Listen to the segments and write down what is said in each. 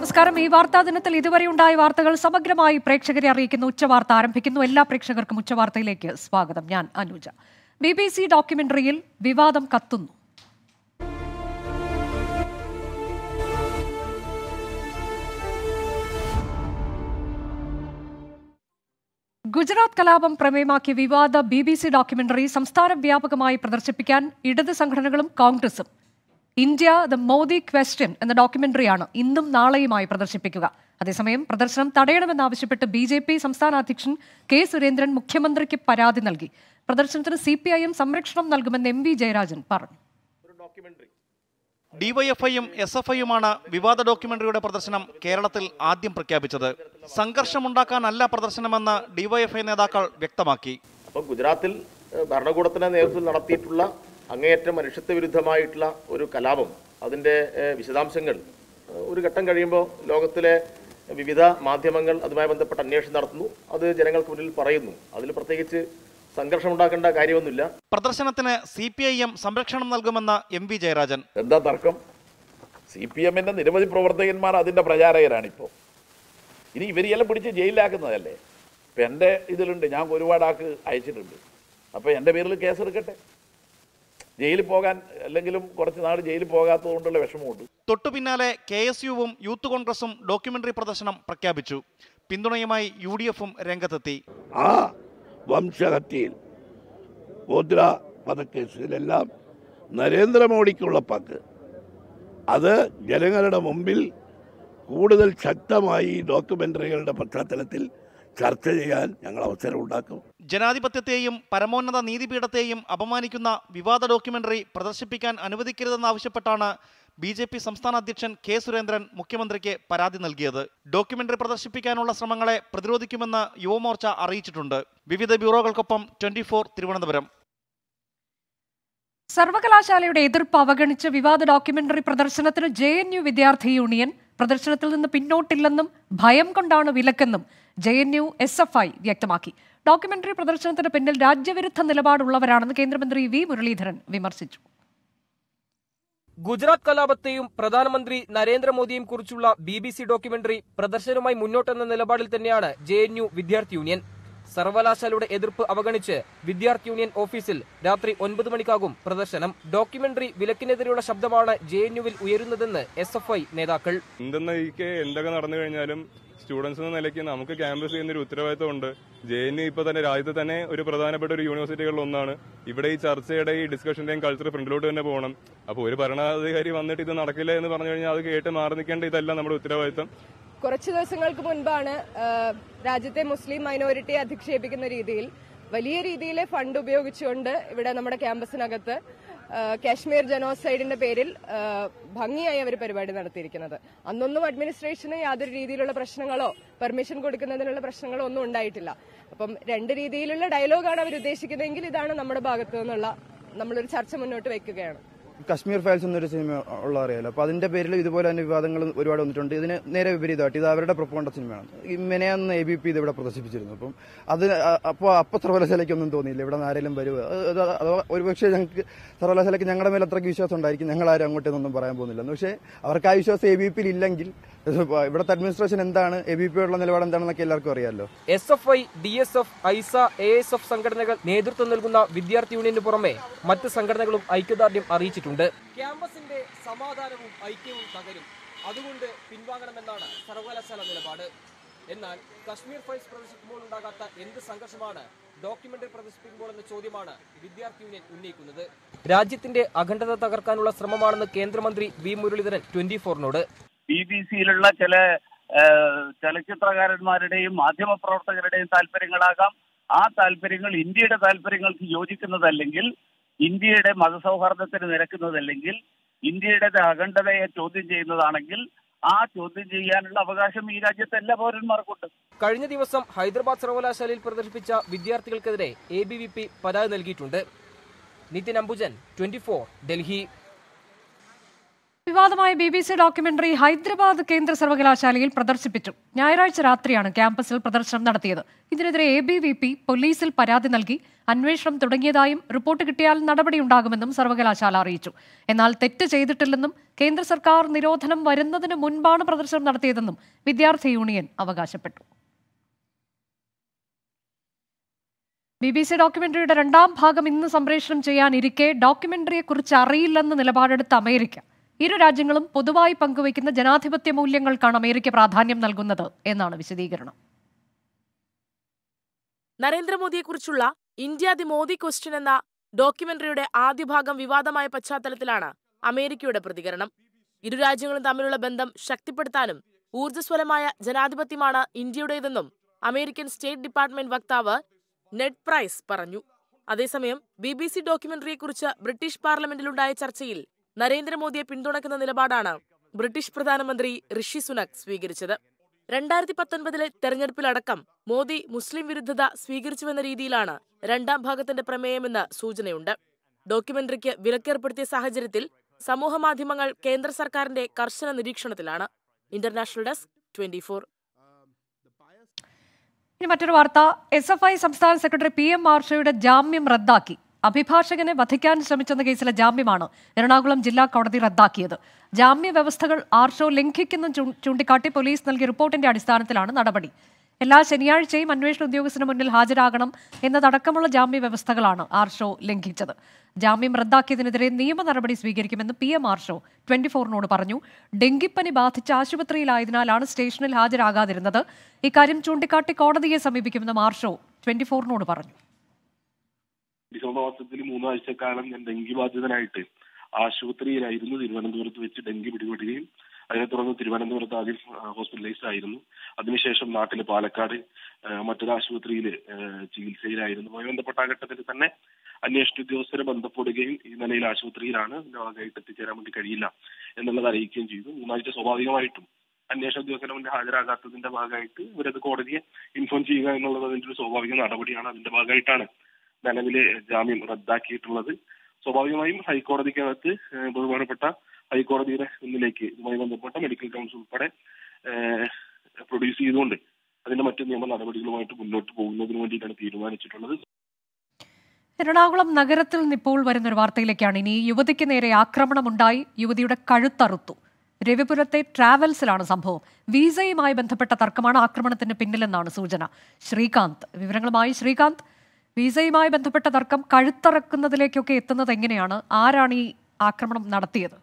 നമസ്കാരം ഈ വാർത്താ ദിനത്തിൽ ഇതുവരെ ഉണ്ടായ വാർത്തകൾ സമഗ്രമായി പ്രേക്ഷകരെ അറിയിക്കുന്ന ഉച്ചവാർത്ത ആരംഭിക്കുന്നു എല്ലാ പ്രേക്ഷകർക്കും ഉച്ചവാർത്തയിലേക്ക് സ്വാഗതം ഞാൻ അനുജ ബി ബി സി ഡോക്യുമെന്ററിയിൽ വിവാദം കത്തുന്നു ഗുജറാത്ത് കലാപം പ്രമേയമാക്കിയ വിവാദ ബി ബി സി ഡോക്യുമെന്ററി സംസ്ഥാന വ്യാപകമായി പ്രദർശിപ്പിക്കാൻ ഇടത് സംഘടനകളും കോൺഗ്രസും ഇന്ത്യ ദ മോദി ക്വസ്റ്റ്യൻ എന്ന ഡോക്യുമെന്ററിയാണ് ഇന്നും നാളെയുമായി പ്രദർശിപ്പിക്കുക അതേസമയം പ്രദർശനം തടയണമെന്നാവശ്യപ്പെട്ട് ബി ജെ പി സംസ്ഥാന അധ്യക്ഷൻ കെ സുരേന്ദ്രൻ മുഖ്യമന്ത്രിക്ക് പരാതി നൽകി പ്രദർശനത്തിന് സി പി ഐ എം സംരക്ഷണം നൽകുമെന്ന് എം വി ജയരാജൻ പറഞ്ഞു ഡിവൈഎഫ്ഐയും എസ് എഫ് ഐയുമാണ് വിവാദ ഡോക്യുമെന്ററിയുടെ പ്രദർശനം കേരളത്തിൽ ആദ്യം പ്രഖ്യാപിച്ചത് സംഘർഷമുണ്ടാക്കാനല്ല പ്രദർശനമെന്ന് ഡിവൈഎഫ്ഐ നേതാക്കൾ വ്യക്തമാക്കി അപ്പോൾ ഗുജറാത്തിൽ ഏഹ്, ഭരണകൂടത്തിന്റെ നേതൃത്വത്തിൽ നടത്തിയിട്ടുള്ള അങ്ങേയറ്റം മനുഷ്യത്വ വിരുദ്ധമായിട്ടുള്ള ഒരു കലാപം അതിൻ്റെ ഏഹ്, വിശദാംശങ്ങൾ ഏഹ്, ഒരു ഘട്ടം കഴിയുമ്പോൾ ലോകത്തിലെ വിവിധ മാധ്യമങ്ങൾ അതുമായി ബന്ധപ്പെട്ട അന്വേഷണം നടത്തുന്നു അത് ജനങ്ങൾക്ക് മുന്നിൽ പറയുന്നു അതിൽ പ്രത്യേകിച്ച് സംഘർഷമുണ്ടാക്കേണ്ട കാര്യമൊന്നുമില്ല പ്രദർശനത്തിന് സി പി ഐ എം സംരക്ഷണം നൽകുമെന്ന് എം വി ജയരാജൻ എന്താ തർക്കം സി പി എമ്മിൻ്റെ നിരവധി പ്രവർത്തകന്മാർ അതിൻ്റെ പ്രചാരകരാണിപ്പോൾ ഇനി ഇവരെല്ലാം പിടിച്ച് ജയിലിലാക്കുന്നതല്ലേ ഇപ്പം എൻ്റെ ഇതിലുണ്ട് ഞാൻ ഒരുപാട് ആൾക്ക് അയച്ചിട്ടുണ്ട് അപ്പോൾ എൻ്റെ പേരിൽ കേസെടുക്കട്ടെ ജയിലിൽ പോകാൻ അല്ലെങ്കിലും കുറച്ച് നാൾ ജയിലിൽ പോകാത്തത് കൊണ്ടുള്ള വിഷമമുണ്ട് തൊട്ടു പിന്നാലെ കെ എസ് യുവും യൂത്ത് കോൺഗ്രസും ഡോക്യുമെന്ററി പ്രദർശനം പ്രഖ്യാപിച്ചു പിന്തുണയുമായി യു ഡി എഫും രംഗത്തെത്തി ആ വംശഹത്യയിൽ ഗോത്ര വധക്കേസിലെല്ലാം നരേന്ദ്രമോദിക്കുള്ള പങ്ക് അത് ജനങ്ങളുടെ മുമ്പിൽ കൂടുതൽ ശക്തമായി ഈ ഡോക്യുമെൻ്ററികളുടെ പശ്ചാത്തലത്തിൽ ചർച്ച ചെയ്യാൻ ഞങ്ങൾ അവസരം ഉണ്ടാക്കും ജനാധിപത്യത്തെയും പരമോന്നത നീതിപീഠത്തെയും അപമാനിക്കുന്ന വിവാദ ഡോക്യുമെന്ററി പ്രദർശിപ്പിക്കാൻ അനുവദിക്കരുതെന്നാവശ്യപ്പെട്ടാണ് ബി ജെ പി സംസ്ഥാന അധ്യക്ഷൻ കെ സുരേന്ദ്രൻ മുഖ്യമന്ത്രിക്ക് പരാതി നൽകിയത് ഡോക്യുമെന്ററി പ്രദർശിപ്പിക്കാനുള്ള ശ്രമങ്ങളെ പ്രതിരോധിക്കുമെന്ന് യുവമോർച്ച അറിയിച്ചിട്ടുണ്ട് വിവിധ ബ്യൂറോകൾക്കൊപ്പം ട്വന്റി തിരുവനന്തപുരം സർവകലാശാലയുടെ എതിർപ്പ് അവഗണിച്ച് വിവാദ ഡോക്യുമെന്ററി പ്രദർശനത്തിന് ജെ എൻ യു വിദ്യാർത്ഥി യൂണിയൻ പ്രദർശനത്തിൽ നിന്ന് പിന്നോട്ടില്ലെന്നും ഭയം കൊണ്ടാണ് വിലക്കെന്നും J N U S F I വ്യക്തമാക്കി ഡോക്യുമെന്ററി പ്രദർശനത്തിന് പിന്നിൽ രാജ്യവിരുദ്ധ നിലപാടുള്ളവരാണെന്ന് കേന്ദ്രമന്ത്രി വി മുരളീധരൻ വിമർശിച്ചു ഗുജറാത്ത് കലാപത്തെയും പ്രധാനമന്ത്രി നരേന്ദ്രമോദിയെയും കുറിച്ചുള്ള ബി ബി സി ഡോക്യുമെന്ററി പ്രദർശനവുമായി മുന്നോട്ടെന്ന നിലപാടിൽ തന്നെയാണ് ജെ എൻ യു വിദ്യാർത്ഥി യൂണിയൻ സർവകലാശാലയുടെ എതിർപ്പ് അവഗണിച്ച് വിദ്യാർത്ഥി യൂണിയൻ ഓഫീസിൽ രാത്രി ഒൻപത് മണിക്കാകും പ്രദർശനം ഡോക്യുമെന്ററി വിലക്കിനെതിരെയുള്ള ശബ്ദമാണ് ജെ എൻ യുവിൽ ഉയരുന്നതെന്ന് എസ് എഫ് ഐ നേതാക്കൾ എന്തെന്നൊക്കെ എന്തൊക്കെ നടന്നു കഴിഞ്ഞാലും സ്റ്റുഡൻസ് എന്ന നിലയ്ക്ക് നമുക്ക് ക്യാമ്പസ് ചെയ്യുന്ന ഒരു ഉത്തരവാദിത്വം ഉണ്ട് ജെ എൻ യു ഇപ്പൊ തന്നെ രാജ്യത്ത് തന്നെ ഒരു പ്രധാനപ്പെട്ട ഒരു യൂണിവേഴ്സിറ്റികളിൽ ഒന്നാണ് ഇവിടെ ഈ ചർച്ചയുടെ ഈ ഡിസ്കഷന്റെയും കൾച്ചർ ഫ്രണ്ടിലോട്ട് തന്നെ പോകണം അപ്പോൾ ഒരു ഭരണാധികാരി വന്നിട്ട് ഇത് നടക്കില്ല എന്ന് പറഞ്ഞു കഴിഞ്ഞാൽ അത് കേട്ട് മാറി നിൽക്കേണ്ട ഇതല്ല നമ്മുടെ ഉത്തരവാദിത്വം കുറച്ച് ദിവസങ്ങൾക്ക് മുൻപാണ് ആ, രാജ്യത്തെ മുസ്ലിം മൈനോറിറ്റിയെ അധിക്ഷേപിക്കുന്ന രീതിയിൽ വലിയ രീതിയിലെ ഫണ്ട് ഉപയോഗിച്ചുകൊണ്ട് ഇവിടെ നമ്മുടെ ക്യാമ്പസിനകത്ത് ആ, കാശ്മീർ ജനോസൈഡിന്റെ പേരിൽ ആ, ഭംഗിയായി അവർ പരിപാടി നടത്തിയിരിക്കുന്നത് അന്നൊന്നും അഡ്മിനിസ്ട്രേഷന് യാതൊരു രീതിയിലുള്ള പ്രശ്നങ്ങളോ പെർമിഷൻ കൊടുക്കുന്നതിനുള്ള പ്രശ്നങ്ങളോ ഒന്നും ഉണ്ടായിട്ടില്ല അപ്പം രണ്ട് രീതിയിലുള്ള ഡയലോഗാണ് അവർ ഉദ്ദേശിക്കുന്നതെങ്കിൽ ഇതാണ് നമ്മുടെ ഭാഗത്തു നിന്നുള്ള നമ്മളൊരു ചർച്ച മുന്നോട്ട് വെക്കുകയാണ് കശ്മീർ ഫയൽസ് എന്നൊരു സിനിമ ഉള്ള അറിയാലോ അപ്പൊ അതിന്റെ പേരിൽ ഇതുപോലെ തന്നെ വിവാദങ്ങൾ ഒരുപാട് വന്നിട്ടുണ്ട് ഇതിന് നേരെ വിപരീതമായിട്ട് ഇത് അവരുടെ പ്രൊപ്പോണ്ട സിനിമയാണ് ഈ മെനയാന്ന് എ ബി പി ഇത് ഇവിടെ പ്രദർശിപ്പിച്ചിരുന്നു അപ്പം അത് അപ്പോൾ അപ്പൊ സർവകലാശാലയ്ക്കൊന്നും തോന്നിയില്ല ഇവിടെ നിന്ന് ആരെങ്കിലും വരുക അത് അത് അഥവാ ഒരുപക്ഷെ ഞങ്ങൾക്ക് സർവകലാശാലയ്ക്ക് ഞങ്ങളുടെ മേലെ അത്രയ്ക്ക് വിശ്വാസം ഉണ്ടായിരിക്കും ഞങ്ങൾ ആരും അങ്ങോട്ടൊന്നും പറയാൻ പോകുന്നില്ല പക്ഷേ അവർക്ക് ആ വിശ്വാസം എ ബി പിയിൽ ഇല്ലെങ്കിൽ ഇവിടുത്തെ അഡ്മിനിസ്ട്രേഷൻ എന്താണ് എ ബി പിയോടുള്ള നിലപാട് എന്താണെന്നൊക്കെ എല്ലാവർക്കും അറിയാമല്ലോ S F I D S F AISA A S F സംഘടനകൾ നേതൃത്വം നൽകുന്ന വിദ്യാർത്ഥി യൂണിയന് പുറമെ മറ്റ് സംഘടനകളും ഐക്യദാർഢ്യം അറിയിച്ചിട്ടുണ്ട് ക്യാമ്പസിന്റെ സമാധാനവും ഐക്യവും തകരും അതുകൊണ്ട് പിൻവാങ്ങണമെന്നാണ് സർവകലാശാല നിലപാട് എന്നാൽ കശ്മീർ ഫയൽസ് പ്രദർശിക്കുമ്പോൾ ഉണ്ടാകാത്ത എന്ത് സംഘർഷമാണ് ഡോക്യുമെന്ററി പ്രദർശിപ്പിക്കുമ്പോൾ എന്ന ചോദ്യമാണ് വിദ്യാർത്ഥി യൂണിയൻ ഉന്നയിക്കുന്നത് രാജ്യത്തിന്റെ അഖണ്ഡത തകർക്കാനുള്ള ശ്രമമാണെന്ന് കേന്ദ്രമന്ത്രി വി മുരളീധരൻ ട്വന്റി ഫോറിനോട് ബി ബി സിയിലുള്ള ചില ആ, ചലച്ചിത്രകാരന്മാരുടെയും മാധ്യമപ്രവർത്തകരുടെയും താല്പര്യങ്ങളാകാം ആ താല്പര്യങ്ങൾ ഇന്ത്യയുടെ താല്പര്യങ്ങൾക്ക് യോജിക്കുന്നതല്ലെങ്കിൽ ഇന്ത്യയുടെ മതസൗഹാർദ്ദത്തിന് നിരക്കുന്നതല്ലെങ്കിൽ ഇന്ത്യയുടെ അഖണ്ഡതയെ ചോദ്യം ചെയ്യുന്നതാണെങ്കിൽ ആ ചോദ്യം ചെയ്യാനുള്ള അവകാശം ഈ രാജ്യത്തെ എല്ലാ പൗരന്മാർക്കുണ്ട് കഴിഞ്ഞ ദിവസം ഹൈദരാബാദ് സർവകലാശാലയിൽ പ്രദർശിപ്പിച്ച വിദ്യാർത്ഥികൾക്കെതിരെ എ ബി വി പി പരാതി നൽകിയിട്ടുണ്ട് നിതിൻ അംബുജൻ ട്വന്റി ഡൽഹി വിവാദമായ B B C documentary Hyderabad കേന്ദ്ര സർവകലാശാലയിൽ പ്രദർശിപ്പിച്ചു ഞായറാഴ്ച രാത്രിയാണ് ക്യാമ്പസിൽ പ്രദർശനം നടത്തിയത് ഇതിനെതിരെ എ ബി വി പി പോലീസിൽ പരാതി നൽകി അന്വേഷണം തുടങ്ങിയതായും റിപ്പോർട്ട് കിട്ടിയാൽ നടപടിയുണ്ടാകുമെന്നും സർവകലാശാല അറിയിച്ചു എന്നാൽ തെറ്റ് ചെയ്തിട്ടില്ലെന്നും കേന്ദ്ര സർക്കാർ നിരോധനം വരുന്നതിന് മുൻപാണ് പ്രദർശനം നടത്തിയതെന്നും വിദ്യാർത്ഥി യൂണിയൻ അവകാശപ്പെട്ടു ബി ബി സി ഡോക്യുമെന്ററിയുടെ രണ്ടാം ഭാഗം ഇന്ന് സംപ്രേഷണം ചെയ്യാനിരിക്കെ ഡോക്യുമെന്ററിയെക്കുറിച്ച് അറിയില്ലെന്ന് നിലപാടെടുത്ത അമേരിക്ക ഇരു രാജ്യങ്ങളും പൊതുവായി പങ്കുവയ്ക്കുന്ന ജനാധിപത്യ മൂല്യങ്ങൾക്കാണ് അമേരിക്ക പ്രാധാന്യം നൽകുന്നത് എന്നാണ് വിശദീകരണം നരേന്ദ്രമോദിയെക്കുറിച്ചുള്ള ഇന്ത്യ ദി മോദി ക്വസ്റ്റ്യൻ എന്ന ഡോക്യുമെന്ററിയുടെ ആദ്യ ഭാഗം വിവാദമായ പശ്ചാത്തലത്തിലാണ് അമേരിക്കയുടെ പ്രതികരണം ഇരു രാജ്യങ്ങളും തമ്മിലുള്ള ബന്ധം ശക്തിപ്പെടുത്താനും ഊർജ്ജസ്വലമായ ജനാധിപത്യമാണ് ഇന്ത്യയുടേതെന്നും അമേരിക്കൻ സ്റ്റേറ്റ് ഡിപ്പാർട്ട്മെന്റ് വക്താവ് നെഡ് പ്രൈസ് പറഞ്ഞു അതേസമയം ബി ബി സി ഡോക്യുമെന്ററിയെക്കുറിച്ച് ബ്രിട്ടീഷ് പാർലമെന്റിലുണ്ടായ ചർച്ചയിൽ നരേന്ദ്രമോദിയെ പിന്തുണയ്ക്കുന്ന നിലപാടാണ് ബ്രിട്ടീഷ് പ്രധാനമന്ത്രി ഋഷി സുനക് സ്വീകരിച്ചത് രണ്ടായിരത്തി പത്തൊൻപതിലെ തെരഞ്ഞെടുപ്പിലടക്കം മോദി മുസ്ലിം വിരുദ്ധത സ്വീകരിച്ചുവെന്ന രീതിയിലാണ് രണ്ടാം ഭാഗത്തിന്റെ പ്രമേയമെന്ന് സൂചനയുണ്ട് ഡോക്യുമെന്ററിക്ക് വിലക്കേർപ്പെടുത്തിയ സാഹചര്യത്തിൽ സമൂഹമാധ്യമങ്ങൾ കേന്ദ്ര സർക്കാരിന്റെ കർശന നിരീക്ഷണത്തിലാണ് ഇന്റർനാഷണൽ ഡെസ്ക് ട്വന്റി ഇനി മറ്റൊരു വാർത്ത എസ് എഫ് ഐ സംസ്ഥാന സെക്രട്ടറി പി എം മാർഷയുടെ ജാമ്യം റദ്ദാക്കി അഭിഭാഷകനെ വധിക്കാൻ ശ്രമിച്ചെന്ന കേസിലെ ജാമ്യമാണ് എറണാകുളം ജില്ലാ കോടതി റദ്ദാക്കിയത് ജാമ്യ വ്യവസ്ഥകൾ ആർഷോ ലംഘിക്കുന്ന ചൂണ്ടിക്കാട്ടി പോലീസ് നൽകിയ റിപ്പോർട്ടിന്റെ അടിസ്ഥാനത്തിലാണ് നടപടി എല്ലാ ശനിയാഴ്ചയും അന്വേഷണ ഉദ്യോഗസ്ഥന് മുന്നിൽ ഹാജരാകണം എന്നതടക്കമുള്ള ജാമ്യ വ്യവസ്ഥകളാണ് ആർഷോ ലംഘിച്ചത് ജാമ്യം റദ്ദാക്കിയതിനെതിരെ നിയമ നടപടി സ്വീകരിക്കുമെന്ന് പി എം ആർഷോ ട്വന്റി ഫോറിനോട് പറഞ്ഞു ഡെങ്കിപ്പനി ബാധിച്ച് ആശുപത്രിയിലായതിനാലാണ് സ്റ്റേഷനിൽ ഹാജരാകാതിരുന്നത് ഇക്കാര്യം ചൂണ്ടിക്കാട്ടി കോടതിയെ സമീപിക്കുമെന്ന് ആർഷോ ട്വന്റി ഫോറിനോട് പറഞ്ഞു ഡിസംബർ മാസത്തിൽ മൂന്നാഴ്ചക്കാലം ഞാൻ ഡെങ്കി ബാധിതനായിട്ട് ആശുപത്രിയിലായിരുന്നു തിരുവനന്തപുരത്ത് വെച്ച് ഡെങ്കി പിടിപെടുകയും അതിനെ തുടർന്ന് തിരുവനന്തപുരത്ത് ആദ്യം ഹോസ്പിറ്റലൈസ്ഡ് ആയിരുന്നു അതിനുശേഷം നാട്ടില് പാലക്കാട് മറ്റൊരു ആശുപത്രിയിൽ ചികിത്സയിലായിരുന്നു അതുമായി ബന്ധപ്പെട്ട ആ ഘട്ടത്തിൽ തന്നെ അന്വേഷണ ഉദ്യോഗസ്ഥരെ ബന്ധപ്പെടുകയും ഈ നിലയിൽ ആശുപത്രിയിലാണ് ഇതിന്റെ ഭാഗമായിട്ട് എത്തിച്ചേരാൻ വേണ്ടി കഴിയില്ല എന്നുള്ളത് അറിയിക്കുകയും ചെയ്തു മൂന്നാഴ്ച സ്വാഭാവികമായിട്ടും അന്വേഷണ ഉദ്യോഗസ്ഥരുടെ മുന്നിൽ ഹാജരാകാത്തതിന്റെ ഭാഗമായിട്ട് ഇവരത് കോടതിയെ ഇൻഫോം ചെയ്യുക എന്നുള്ളത് അതിന്റെ ഒരു സ്വാഭാവിക നടപടിയാണ് അതിന്റെ ഭാഗമായിട്ടാണ് നിലവിലെ ജാമ്യം റദ്ദാക്കിയിട്ടുള്ളത് സ്വാഭാവികമായും ഹൈക്കോടതിക്കകത്ത് ബഹുമാനപ്പെട്ട ഹൈക്കോടതിയുടെ മുന്നിലേക്ക് ഇതുമായി ബന്ധപ്പെട്ട മെഡിക്കൽ കൗൺസിൽ ഉൾപ്പെടെ പ്രൊഡ്യൂസ് ചെയ്തുകൊണ്ട് അതിന്റെ മറ്റു നിയമ നടപടികളുമായിട്ട് മുന്നോട്ട് പോകുന്നതിന് വേണ്ടിയിട്ടാണ് തീരുമാനിച്ചിട്ടുള്ളത് എറണാകുളം നഗരത്തിൽ നിന്ന് ഇപ്പോൾ വരുന്നൊരു വാർത്തയിലേക്കാണ് ഇനി യുവതിക്ക് നേരെ ആക്രമണമുണ്ടായി യുവതിയുടെ കഴുത്തറുത്തു രവിപുരത്തെ ട്രാവൽസിലാണ് സംഭവം വിസയുമായി ബന്ധപ്പെട്ട തർക്കമാണ് ആക്രമണത്തിന് പിന്നിലെന്നാണ് സൂചന ശ്രീകാന്ത് വിവരങ്ങളുമായി ശ്രീകാന്ത് വിസയുമായി ബന്ധപ്പെട്ട തർക്കം കഴുത്തറക്കുന്നതിലേക്കൊക്കെ എത്തുന്നത് എങ്ങനെയാണ് ആരാണ് ഈ ആക്രമണം നടത്തിയത്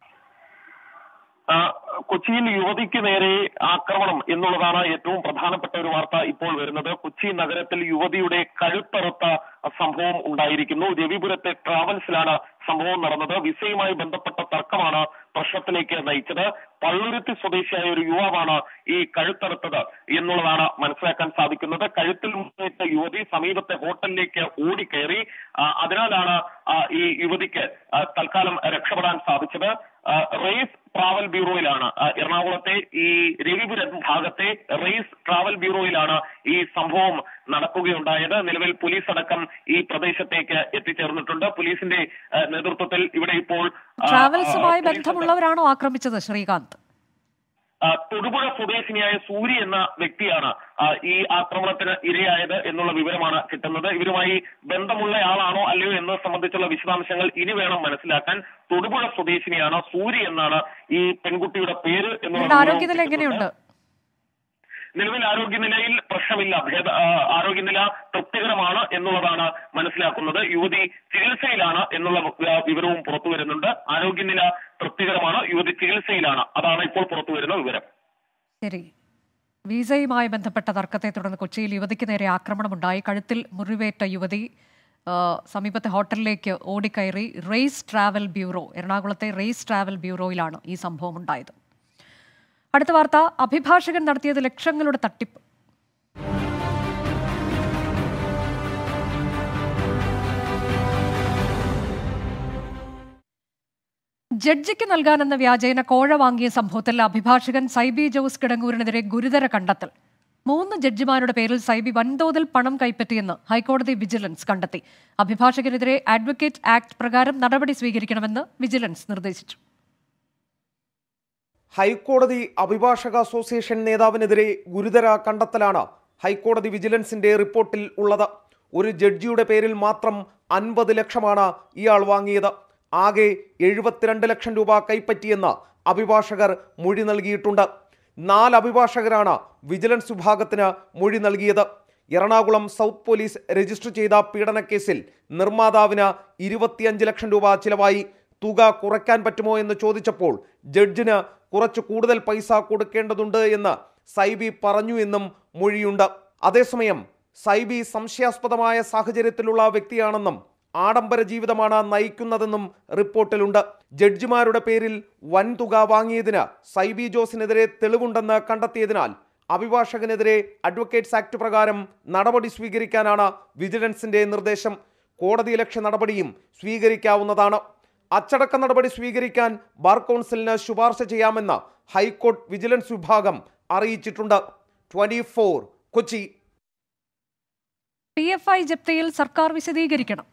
കൊച്ചിയിൽ യുവതിക്ക് നേരെ ആക്രമണം എന്നുള്ളതാണ് ഏറ്റവും പ്രധാനപ്പെട്ട ഒരു വാർത്ത ഇപ്പോൾ വരുന്നത് കൊച്ചി നഗരത്തിൽ യുവതിയുടെ കഴുത്തറുത്ത സംഭവം ഉണ്ടായിരിക്കുന്നു രവിപുരത്തെ ട്രാവൽസിലാണ് സംഭവം നടന്നത് വിസയുമായി ബന്ധപ്പെട്ട തർക്കമാണ് പ്രശ്നത്തിലേക്ക് നയിച്ചത് പള്ളുരുത്തി സ്വദേശിയായ ഒരു യുവാവാണ് ഈ കഴുത്തറുത്തത് എന്നുള്ളതാണ് മനസ്സിലാക്കാൻ സാധിക്കുന്നത് കഴുത്തിൽ മുന്നേറ്റ യുവതി സമീപത്തെ ഹോട്ടലിലേക്ക് ഓടിക്കയറി അതിനാലാണ് ഈ യുവതിക്ക് തൽക്കാലം രക്ഷപ്പെടാൻ സാധിച്ചത് റേസ് ട്രാവൽ ബ്യൂറോയിലാണ് എറണാകുളത്തെ ഈ രവിപുരം ഭാഗത്തെ റേസ് ട്രാവൽ ബ്യൂറോയിലാണ് ഈ സംഭവം നടക്കുകയുണ്ടായത് നിലവിൽ പോലീസ് അടക്കം ഈ പ്രദേശത്തേക്ക് എത്തിച്ചേർന്നിട്ടുണ്ട് പോലീസിന്റെ നേതൃത്വത്തിൽ ഇവിടെ ഇപ്പോൾ ട്രാവൽസുമായി ബന്ധമുള്ളവരാണോ ആക്രമിച്ചത് ശ്രീകാന്ത് തൊടുപുഴ സ്വദേശിനിയായ സൂരി എന്ന വ്യക്തിയാണ് ഈ ആക്രമണത്തിന് ഇരയായത് എന്നുള്ള വിവരമാണ് കിട്ടുന്നത് ഇവരുമായി ബന്ധമുള്ള ആളാണോ അല്ലയോ എന്നത് സംബന്ധിച്ചുള്ള വിശദാംശങ്ങൾ ഇനി വേണം മനസ്സിലാക്കാൻ തൊടുപുഴ സ്വദേശിനിയാണ് സൂരി എന്നാണ് ഈ പെൺകുട്ടിയുടെ പേര് എന്നുള്ള ആരോഗ്യനില എങ്ങനെയുണ്ട് നിലവിൽ ആരോഗ്യനിലയിൽ പ്രശ്നമില്ല ഭേദ ആരോഗ്യനില തൃപ്തികരമാണ് എന്നുള്ളതാണ് മനസ്സിലാക്കുന്നത് യുവതി ചികിത്സയിലാണ് എന്നുള്ള വിവരവും പുറത്തു വരുന്നുണ്ട് ആരോഗ്യനില തൃപ്തികരമാണ് യുവതി ചികിത്സയിലാണ് അതാണ് ഇപ്പോൾ പുറത്തു വരുന്ന വിവരം ശരി വിസയുമായി ബന്ധപ്പെട്ട തർക്കത്തെ തുടർന്ന് കൊച്ചിയിൽ യുവതിക്ക് നേരെ ആക്രമണമുണ്ടായി കഴുത്തിൽ മുറിവേറ്റ യുവതി സമീപത്തെ ഹോട്ടലിലേക്ക് ഓടിക്കയറി റേസ് ട്രാവൽ ബ്യൂറോ എറണാകുളത്തെ റേസ് ട്രാവൽ ബ്യൂറോയിലാണ് ഈ സംഭവം ഉണ്ടായത് അടുത്ത വാർത്ത അഭിഭാഷകൻ നടത്തിയത് ലക്ഷങ്ങളുടെ തട്ടിപ്പ് ജഡ്ജിക്ക് നൽകാനെന്ന വ്യാജേന കോഴ വാങ്ങിയ സംഭവത്തിൽ അഭിഭാഷകൻ സൈബി ജോസ് കിടങ്ങൂരിനെതിരെ ഗുരുതര കണ്ടെത്തൽ മൂന്ന് ജഡ്ജിമാരുടെ പേരിൽ സൈബി വൻതോതിൽ പണം കൈപ്പറ്റിയെന്ന് ഹൈക്കോടതി വിജിലൻസ് കണ്ടെത്തി അഭിഭാഷകനെതിരെ അഡ്വക്കേറ്റ് ആക്ട് പ്രകാരം നടപടി സ്വീകരിക്കണമെന്ന് വിജിലൻസ് നിർദ്ദേശിച്ചു ഹൈക്കോടതി അഭിഭാഷക അസോസിയേഷൻ നേതാവിനെതിരെ ഗുരുതര കണ്ടെത്തലാണ് ഹൈക്കോടതി വിജിലൻസിന്റെ റിപ്പോർട്ടിൽ ഉള്ളത് ഒരു ജഡ്ജിയുടെ പേരിൽ മാത്രം അൻപത് ലക്ഷമാണ് ഇയാൾ വാങ്ങിയത് ആകെ എഴുപത്തിരണ്ട് ലക്ഷം രൂപ കൈപ്പറ്റിയെന്ന് അഭിഭാഷകർ മൊഴി നൽകിയിട്ടുണ്ട് നാല് അഭിഭാഷകരാണ് വിജിലൻസ് വിഭാഗത്തിന് മൊഴി നൽകിയത് എറണാകുളം സൗത്ത് പോലീസ് രജിസ്റ്റർ ചെയ്ത പീഡനക്കേസിൽ നിർമ്മാതാവിന് ഇരുപത്തിയഞ്ച് ലക്ഷം രൂപ ചിലവായി തുക കുറയ്ക്കാൻ പറ്റുമോ എന്ന് ചോദിച്ചപ്പോൾ ജഡ്ജിന് കുറച്ച് കൂടുതൽ പൈസ കൊടുക്കേണ്ടതുണ്ട് എന്ന് സൈബി പറഞ്ഞു എന്നും മൊഴിയുണ്ട് അതേസമയം സൈബി സംശയാസ്പദമായ സാഹചര്യത്തിലുള്ള വ്യക്തിയാണെന്നും ആഡംബര ജീവിതമാണ് നയിക്കുന്നതെന്നും റിപ്പോർട്ടിലുണ്ട് ജഡ്ജിമാരുടെ പേരിൽ വൻതുക വാങ്ങിയതിന് സൈബി ജോസിനെതിരെ തെളിവുണ്ടെന്ന് കണ്ടെത്തിയതിനാൽ അഭിഭാഷകനെതിരെ അഡ്വക്കേറ്റ്സ് ആക്ട് പ്രകാരം നടപടി സ്വീകരിക്കാനാണ് വിജിലൻസിന്റെ നിർദ്ദേശം കോടതിയലക്ഷ്യ നടപടിയും സ്വീകരിക്കാവുന്നതാണ് അച്ചടക്ക നടപടി സ്വീകരിക്കാൻ ബാർ കൗൺസിലിന് ശുപാർശ ചെയ്യാമെന്ന് ഹൈക്കോർട്ട് വിജിലൻസ് വിഭാഗം അറിയിച്ചിട്ടുണ്ട് twenty Kochi P F I ജപ്തിയിൽ സർക്കാർ വിശദീകരിക്കണം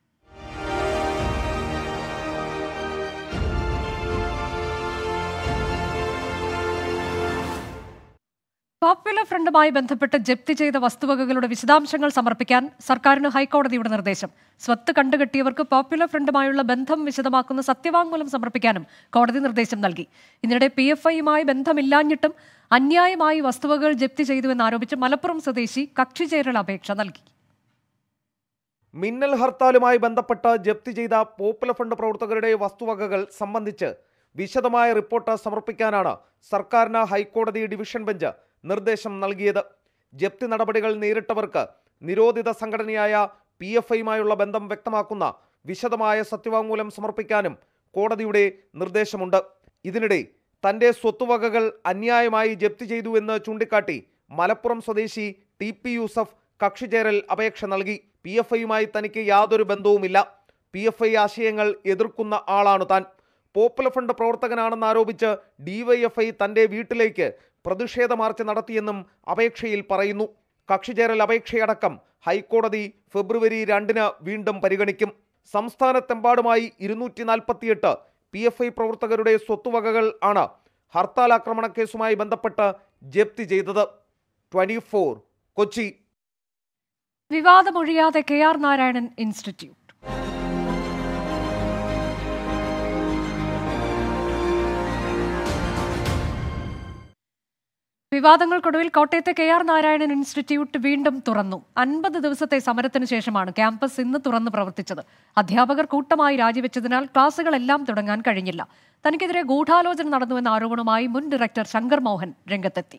പോപ്പുലർ ഫ്രണ്ടുമായി ബന്ധപ്പെട്ട് ജപ്തി ചെയ്ത വസ്തുവകകളുടെ വിശദാംശങ്ങൾ സമർപ്പിക്കാൻ സർക്കാരിന് ഹൈക്കോടതിയുടെ നിർദ്ദേശം സ്വത്ത് കണ്ടുകെട്ടിയവർക്ക് പോപ്പുലർ ഫ്രണ്ടുമായുള്ള ബന്ധം വിശദമാക്കുന്ന സത്യവാങ്മൂലം സമർപ്പിക്കാനും കോടതി നിർദ്ദേശം നൽകി ഇതിനിടെ പി എഫ് ഐയുമായി ബന്ധമില്ലാഞ്ഞിട്ടും അന്യായമായി വസ്തുവകകൾ ജപ്തി ചെയ്തുവെന്നാരോപിച്ച് മലപ്പുറം സ്വദേശി കക്ഷി ചേരൽ അപേക്ഷ നൽകി മിന്നൽ ഹർത്താലുമായി ബന്ധപ്പെട്ട് ജപ്തി ചെയ്ത പോപ്പുലർ ഫണ്ട് പ്രവർത്തകരുടെ വസ്തുവകകൾ സംബന്ധിച്ച് വിശദമായ റിപ്പോർട്ട് സമർപ്പിക്കാനാണ് സർക്കാരിന് ഹൈക്കോടതി ഡിവിഷൻ ബെഞ്ച് നിർദ്ദേശം നൽകിയത് ജപ്തി നടപടികൾ നേരിട്ടവർക്ക് നിരോധിത സംഘടനയായ പി എഫ് ഐയുമായുള്ള ബന്ധം വ്യക്തമാക്കുന്ന വിശദമായ സത്യവാങ്മൂലം സമർപ്പിക്കാനും കോടതിയുടെ നിർദ്ദേശമുണ്ട് ഇതിനിടെ തന്റെ സ്വത്തുവകകൾ അന്യായമായി ജപ്തി ചെയ്തു എന്ന് ചൂണ്ടിക്കാട്ടി മലപ്പുറം സ്വദേശി ടി പി യൂസഫ് കക്ഷിചേരൽ അപേക്ഷ നൽകി പി എഫ് ഐയുമായി തനിക്ക് യാതൊരു ബന്ധവുമില്ല പി എഫ് ഐ ആശയങ്ങൾ എതിർക്കുന്ന ആളാണ് താൻ പോപ്പുലർ ഫണ്ട് പ്രവർത്തകനാണെന്ന് ആരോപിച്ച് ഡിവൈഎഫ്ഐ തന്റെ വീട്ടിലേക്ക് പ്രതിഷേധ മാർച്ച് നടത്തിയെന്നും അപേക്ഷയിൽ പറയുന്നു കക്ഷിചേരൽ അപേക്ഷയടക്കം ഹൈക്കോടതി ഫെബ്രുവരി രണ്ടിന് വീണ്ടും പരിഗണിക്കും സംസ്ഥാനത്തെമ്പാടുമായി ഇരുന്നൂറ്റി നാൽപ്പത്തിയെട്ട് പി എഫ് ഐ പ്രവർത്തകരുടെ സ്വത്തുവകകൾ ആണ് ഹർത്താൽ ആക്രമണ കേസുമായി ബന്ധപ്പെട്ട് ജപ്തി ചെയ്തത് ട്വന്റി കൊച്ചി വിവാദമൊഴിയാതെ കെ ആർ നാരായണൻ ഇൻസ്റ്റിറ്റ്യൂട്ട് വിവാദങ്ങൾക്കൊടുവിൽ കോട്ടയത്തെ കെ ആർ നാരായണൻ ഇൻസ്റ്റിറ്റ്യൂട്ട് വീണ്ടും തുറന്നു അൻപത് ദിവസത്തെ സമരത്തിന് ശേഷമാണ് ക്യാമ്പസ് ഇന്ന് തുറന്ന് പ്രവർത്തിച്ചത് അധ്യാപകർ കൂട്ടമായി രാജിവെച്ചതിനാൽ ക്ലാസുകളെല്ലാം തുടങ്ങാൻ കഴിഞ്ഞില്ല തനിക്കെതിരെ ഗൂഢാലോചന നടന്നുവെന്ന ആരോപണവുമായി മുൻ ഡയറക്ടർ ശങ്കർ മോഹൻ രംഗത്തെത്തി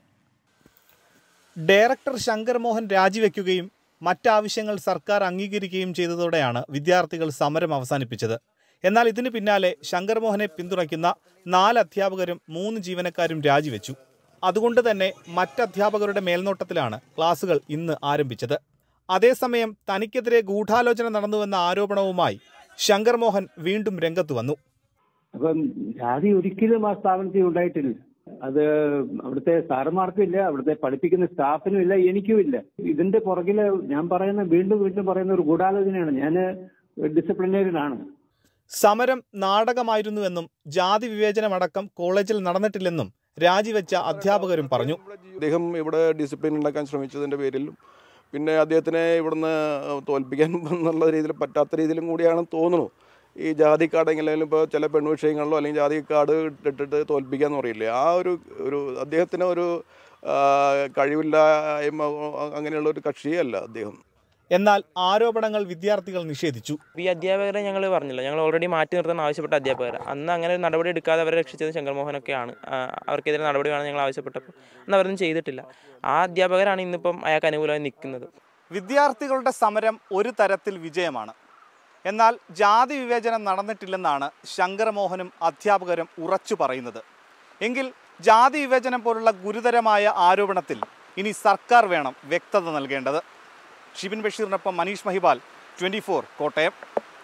ഡയറക്ടർ ശങ്കർ മോഹൻ രാജിവെക്കുകയും മറ്റാവശ്യങ്ങൾ സർക്കാർ അംഗീകരിക്കുകയും ചെയ്തതോടെയാണ് വിദ്യാർത്ഥികൾ സമരം അവസാനിപ്പിച്ചത് എന്നാൽ ഇതിന് പിന്നാലെ ശങ്കർ മോഹനെ പിന്തുണയ്ക്കുന്ന നാല് അധ്യാപകരും മൂന്ന് ജീവനക്കാരും രാജിവെച്ചു അതുകൊണ്ട് തന്നെ മറ്റധ്യാപകരുടെ മേൽനോട്ടത്തിലാണ് ക്ലാസുകൾ ഇന്ന് ആരംഭിച്ചത് അതേസമയം തനിക്കെതിരെ ഗൂഢാലോചന നടന്നുവെന്ന ആരോപണവുമായി ശങ്കർ മോഹൻ വീണ്ടും രംഗത്തു വന്നു അപ്പം ജാതി ഒരിക്കലും ആ സ്ഥാപനത്തിൽ ഉണ്ടായിട്ടില്ല അത് അവിടുത്തെ സാറന്മാർക്കും ഇല്ല അവിടുത്തെ പഠിപ്പിക്കുന്ന സ്റ്റാഫിനും ഇല്ല എനിക്കും ഇല്ല ഇതിന്റെ പുറകില് ഞാൻ പറയുന്ന വീണ്ടും വീണ്ടും പറയുന്ന ഒരു ഗൂഢാലോചനയാണ് ഞാൻ ഡിസിപ്ലിനേറിയനാണ് സമരം നാടകമായിരുന്നുവെന്നും ജാതി വിവേചനമടക്കം കോളേജിൽ നടന്നിട്ടില്ലെന്നും രാജിവെച്ച അധ്യാപകരും പറഞ്ഞു അദ്ദേഹം ഇവിടെ ഡിസിപ്ലിൻ ഉണ്ടാക്കാൻ ശ്രമിച്ചതിൻ്റെ പേരിലും പിന്നെ അദ്ദേഹത്തിനെ ഇവിടുന്ന് തോൽപ്പിക്കാൻ എന്നുള്ള രീതിയിൽ പറ്റാത്ത രീതിയിലും കൂടിയാണെന്ന് തോന്നുന്നു ഈ ജാതി കാർഡ് എങ്ങനെയാലും ഇപ്പോൾ ചില പെൺവിഷയങ്ങളിലോ അല്ലെങ്കിൽ ജാതി കാർഡ് ഇട്ടിട്ട് തോൽപ്പിക്കാന്ന് പറയില്ലേ ആ ഒരു ഒരു അദ്ദേഹത്തിന് ഒരു ആ, കഴിവില്ലായ്മ അങ്ങനെയുള്ള ഒരു കക്ഷിയല്ല അദ്ദേഹം എന്നാൽ ആരോപണങ്ങൾ വിദ്യാർത്ഥികൾ നിഷേധിച്ചു ഈ അധ്യാപകരെ ഞങ്ങൾ പറഞ്ഞില്ല ഞങ്ങൾ ഓൾറെഡി മാറ്റി നിർത്താൻ ആവശ്യപ്പെട്ട അധ്യാപകർ അന്ന് അങ്ങനെ ഒരു നടപടി എടുക്കാതെ അവരെ രക്ഷിച്ചത് ശങ്കർമോഹനൊക്കെയാണ് ആ, അവർക്കെതിരെ നടപടി വേണം ഞങ്ങൾ ആവശ്യപ്പെട്ടപ്പോൾ അന്ന് അവരൊന്നും ചെയ്തിട്ടില്ല ആ അധ്യാപകരാണ് ഇന്നിപ്പം അയാൾക്ക് അനുകൂലമായി നിൽക്കുന്നത് വിദ്യാർത്ഥികളുടെ സമരം ഒരു തരത്തിൽ വിജയമാണ് എന്നാൽ ജാതി വിവേചനം നടന്നിട്ടില്ലെന്നാണ് ശങ്കരമോഹനും അധ്യാപകരും ഉറച്ചു പറയുന്നത് എങ്കിൽ ജാതി വിവേചനം പോലുള്ള ഗുരുതരമായ ആരോപണത്തിൽ ഇനി സർക്കാർ വേണം വ്യക്തത നൽകേണ്ടത് ഷിബിൻ ബഷീറിനൊപ്പം മനീഷ് മഹിബാൽ ട്വന്റി കോട്ടയം